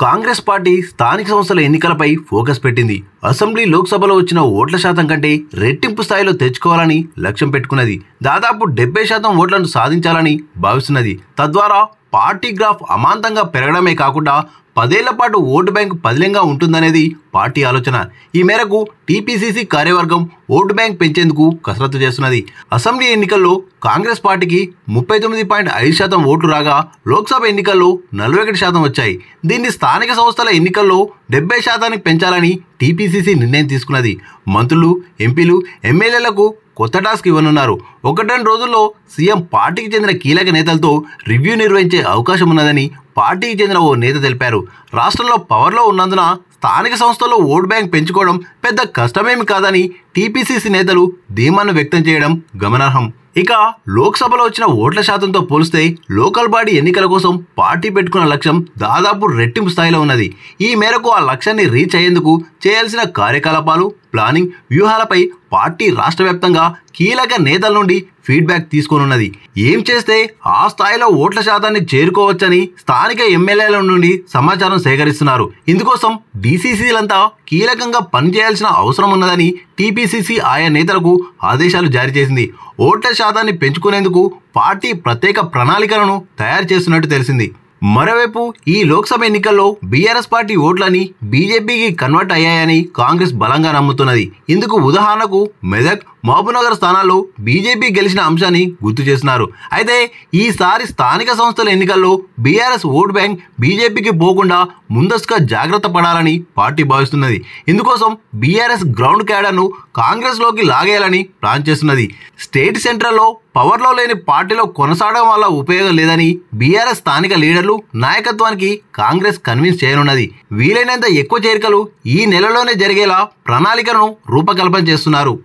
Congress party స్థానిక సంస్థల ఎన్నికలపై ఫోకస్ పెట్టింది అసెంబ్లీ లోక్సభలో వచ్చిన ఓట్ల శాతం కంటే రెట్టింపు స్థాయిలో తెచ్చుకోవాలని లక్ష్యం పెట్టుకున్నది దాదాపు డెబ్బై శాతం ఓట్లను సాధించాలని భావిస్తున్నది తద్వారా పార్టీ గ్రాఫ్ అమాంతంగా పెరగడమే కాకుండా పదేళ్ల పాటు ఓటు బ్యాంక్ పదిలంగా ఉంటుందనేది పార్టీ ఆలోచన ఈ మేరకు టీపీసీసీ కార్యవర్గం ఓటు బ్యాంక్ పెంచేందుకు కసరత్తు చేస్తున్నది అసెంబ్లీ ఎన్నికల్లో కాంగ్రెస్ పార్టీకి ముప్పై తొమ్మిది పాయింట్ ఐదు శాతం ఓట్లు రాగా లోక్సభ ఎన్నికల్లో నలభై ఒకటి శాతం వచ్చాయి దీన్ని స్థానిక సంస్థల ఎన్నికల్లో డెబ్బై శాతానికి పెంచాలని టీపీసీసీ నిర్ణయం తీసుకున్నది మంత్రులు ఎంపీలు ఎమ్మెల్యేలకు కొత్త టాస్క్ ఇవ్వనున్నారు ఒకటి రెండు రోజుల్లో సీఎం పార్టీకి చెందిన కీలక నేతలతో రివ్యూ నిర్వహించే అవకాశం ఉన్నదని పార్టీకి చెందిన ఓ నేత తెలిపారు రాష్ట్రంలో పవర్లో ఉన్నందున స్థానిక సంస్థల్లో ఓట్ బ్యాంక్ పెంచుకోవడం పెద్ద కష్టమేమి కాదని టీపీసీసీ నేతలు ధీమాను వ్యక్తం చేయడం గమనార్హం ఇక లోక్సభలో వచ్చిన ఓట్ల శాతంతో పోలిస్తే లోకల్ బాడీ ఎన్నికల కోసం పార్టీ పెట్టుకున్న లక్ష్యం దాదాపు రెట్టింపు స్థాయిలో ఉన్నది ఈ మేరకు ఆ లక్ష్యాన్ని రీచ్ అయ్యేందుకు చేయాల్సిన కార్యకలాపాలు ప్లానింగ్ వ్యూహాలపై పార్టీ రాష్ట్ర వ్యాప్తంగా కీలక నేతల నుండి ఫీడ్బ్యాక్ తీసుకోనున్నది ఏం చేస్తే ఆ స్థాయిలో ఓట్ల శాతాన్ని చేరుకోవచ్చని స్థానిక ఎమ్మెల్యేల నుండి సమాచారం సేకరిస్తున్నారు ఇందుకోసం డీసీసీలంతా కీలకంగా పనిచేయాల్సిన అవసరం ఉన్నదని టీపీసీసీ ఆయా నేతలకు ఆదేశాలు జారీ చేసింది ఓట్ల శాతాన్ని పెంచుకునేందుకు పార్టీ ప్రత్యేక ప్రణాళికలను తయారు చేస్తున్నట్టు తెలిసింది మరోవైపు ఈ లోక్సభ ఎన్నికల్లో బీఆర్ఎస్ పార్టీ ఓట్లని బీజేపీకి కన్వర్ట్ అయ్యాయని కాంగ్రెస్ బలంగా నమ్ముతున్నది ఇందుకు ఉదాహరణకు మెదక్ మహబూబ్నగర్ స్థానాల్లో బీజేపీ గెలిచిన అంశాన్ని గుర్తు చేస్తున్నారు అయితే ఈసారి స్థానిక సంస్థల ఎన్నికల్లో బీఆర్ఎస్ ఓట్ బ్యాంక్ బీజేపీకి పోకుండా ముందస్తుగా జాగ్రత్త పడాలని పార్టీ భావిస్తున్నది ఇందుకోసం బీఆర్ఎస్ గ్రౌండ్ క్యాడర్ను కాంగ్రెస్లోకి లాగేయాలని ప్లాన్ చేస్తున్నది స్టేట్ సెంట్రల్లో పవర్లో లేని పార్టీలో కొనసాగడం వల్ల ఉపయోగం లేదని బీఆర్ఎస్ స్థానిక లీడర్లు నాయకత్వానికి కాంగ్రెస్ కన్విన్స్ చేయనున్నది వీలైనంత ఎక్కువ చేరికలు ఈ నెలలోనే జరిగేలా ప్రణాళికను రూపకల్పన చేస్తున్నారు